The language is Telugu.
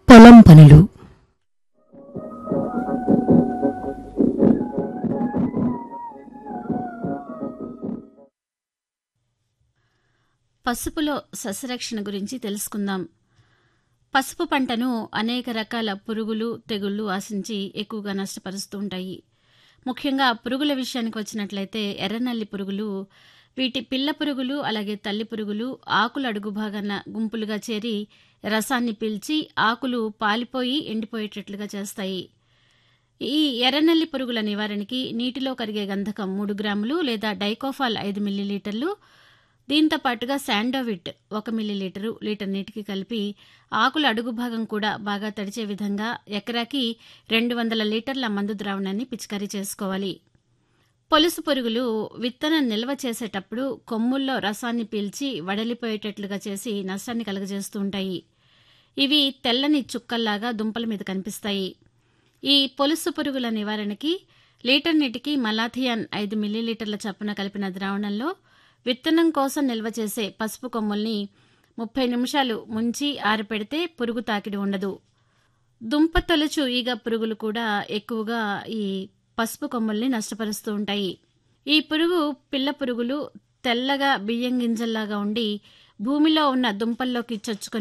పొలం పనులు పసుపులో సస్యరక్షణ గురించి తెలుసుకుందాం పసుపు పంటను అనేక రకాల పురుగులు తెగుళ్లు ఆశించి ఎక్కువగా నష్టపరుస్తూ ఉంటాయి ముఖ్యంగా పురుగుల విషయానికి వచ్చినట్లయితే ఎర్రనల్లి పురుగులు వీటి పిల్ల పురుగులు అలాగే తల్లి పురుగులు ఆకుల అడుగు భాగాన గుంపులుగా చేరి రసాన్ని పీల్చి ఆకులు పాలిపోయి ఎండిపోయేటట్లుగా చేస్తాయి ఈ ఎర్రనల్లి పురుగుల నివారణకి నీటిలో కరిగే గంధకం మూడు గ్రాములు లేదా డైకోఫాల్ ఐదు మిల్లీలీటర్లు దీంతో పాటుగా శాండోవిట్ ఒక మిల్లీలీటరు లీటర్ నీటికి కలిపి ఆకుల అడుగు భాగం కూడా బాగా తడిచే విధంగా ఎకరాకి రెండు వందల లీటర్ల మందు ద్రావణాన్ని పిచికారీ చేసుకోవాలి పొలుసు పురుగులు విత్తనం నిల్వ చేసేటప్పుడు కొమ్ముల్లో రసాన్ని పీల్చి వడలిపోయేటట్లుగా చేసి నష్టాన్ని కలుగజేస్తూ ఉంటాయి ఇవి తెల్లని చుక్కల్లాగా దుంపల మీద కనిపిస్తాయి ఈ పొలుసు పురుగుల నివారణకి లీటర్ నీటికి మలాథియాన్ ఐదు మిల్లీలీటర్ల చప్పున కలిపిన ద్రావణంలో విత్తనం కోసం నిల్వ చేసే పసుపు కొమ్ముల్ని ముప్పై నిమిషాలు ముంచి ఆరపెడితే పురుగు తాకిడి ఉండదు దుంప తొలుచు ఈగ పురుగులు కూడా ఎక్కువగా ఈ పసుపు కొమ్ముల్ని నష్టపరుస్తూ ఉంటాయి ఈ పురుగు పిల్ల పురుగులు తెల్లగా బియ్యం గింజల్లాగా ఉండి భూమిలో ఉన్న దుంపల్లోకి చొచ్చుకొని